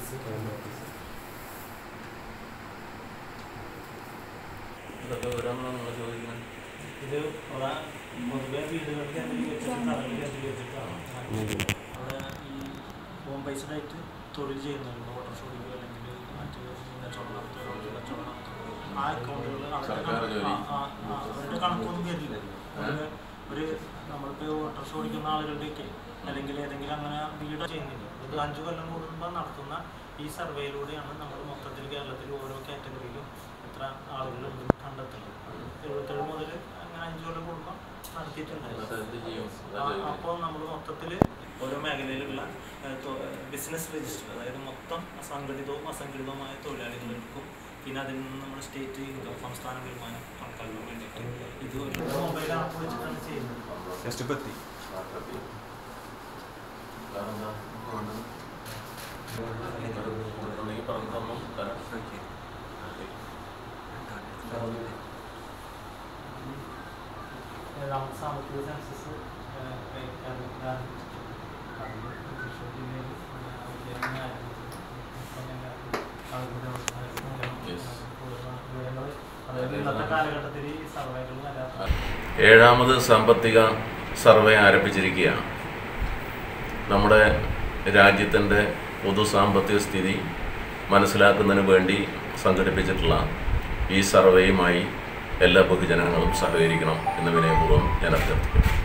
Office ഇതൊക്കെ ഓരോന്നാണ് നിങ്ങൾ ചോദിക്കുന്നത് ഇത് അവിടെ പൊതുവെ വീടുകൾ കേന്ദ്രീകരിച്ചിട്ട് കടകൾ കേന്ദ്രീകരിച്ചിട്ടാണ് അവിടെ ഈ ഹോം ബേസ്ഡ് ആയിട്ട് തൊഴിൽ ചെയ്യുന്നുണ്ട് ഓട്ടോറിക്ഷ ഓടിക്കുക അല്ലെങ്കിൽ മറ്റ് കച്ചവടം നടത്തുക റോഡിൽ കച്ചവടം നടത്തുക ആ അക്കൗണ്ടുകൾ സർക്കാർ ജോലി. അവരുടെ കണക്കൊന്നും വരില്ല ഒരു ഒരു നമ്മളിപ്പോൾ ഓട്ടോറിക്ഷ ഓടിക്കുന്ന ആളുകളുടെയൊക്കെ അല്ലെങ്കിൽ ഏതെങ്കിലും അങ്ങനെ വീട് ചെയ്യുന്നില്ല ഇത് അഞ്ചു കൊല്ലം കൂടുമ്പോൾ നടത്തുന്ന ഈ സർവേയിലൂടെയാണ് നമ്മൾ മൊത്തത്തിൽ കേരളത്തിൽ ഓരോ കാറ്റഗറിയിലും എത്ര ആളുകളുണ്ട് കണ്ടെത്തുന്നത് എഴുപത്തേഴ് മുതൽ അങ്ങനെ അഞ്ചു കൊല്ലം കൂടുമ്പോൾ നടത്തിയിട്ടുണ്ടായിരുന്നു അത് എന്ത് ചെയ്യും അപ്പോൾ നമ്മൾ മൊത്തത്തിൽ ഓരോ മേഖലയിലുള്ള ബിസിനസ് രജിസ്റ്റർ അതായത് മൊത്തം സംഘടിതവും അസംഘടിതവുമായ തൊഴിലാളികൾ എടുക്കും പിന്നെ അതിൽ നിന്ന് നമ്മൾ സ്റ്റേറ്റ് ഇൻകം സംസ്ഥാന വരുമാനം കണക്കാക്കാൻ വേണ്ടിയിട്ട് ഇത് ഒരു മൊബൈൽ ആപ്പ് വെച്ചിട്ടാണ് ചെയ്യുന്നത് ജസ്റ്റ് ഇപ്പം എത്തി വേറെന്താ വേണ്ടത് ഉണ്ടെങ്കിൽ പറഞ്ഞു തന്നു തരാം ഏഴാമത്തെ സാമ്പത്തിക സെൻസസ് അതായത് ഇന്നത്തെ കാലഘട്ടത്തിൽ ഈ സർവേകൾ വരാത്ത ഏഴാമത് സാമ്പത്തിക സർവേ ആരംഭിച്ചിരിക്കുകയാണ് നമ്മുടെ രാജ്യത്തിൻ്റെ പൊതു സാമ്പത്തിക സ്ഥിതി മനസ്സിലാക്കുന്നതിന് വേണ്ടി സംഘടിപ്പിച്ചിട്ടുള്ള ഈ സർവേയുമായി എല്ലാ പൊതുജനങ്ങളും സഹകരിക്കണം എന്ന് വിനയപൂർവ്വം ഞാൻ അഭ്യർത്ഥിക്കുന്നു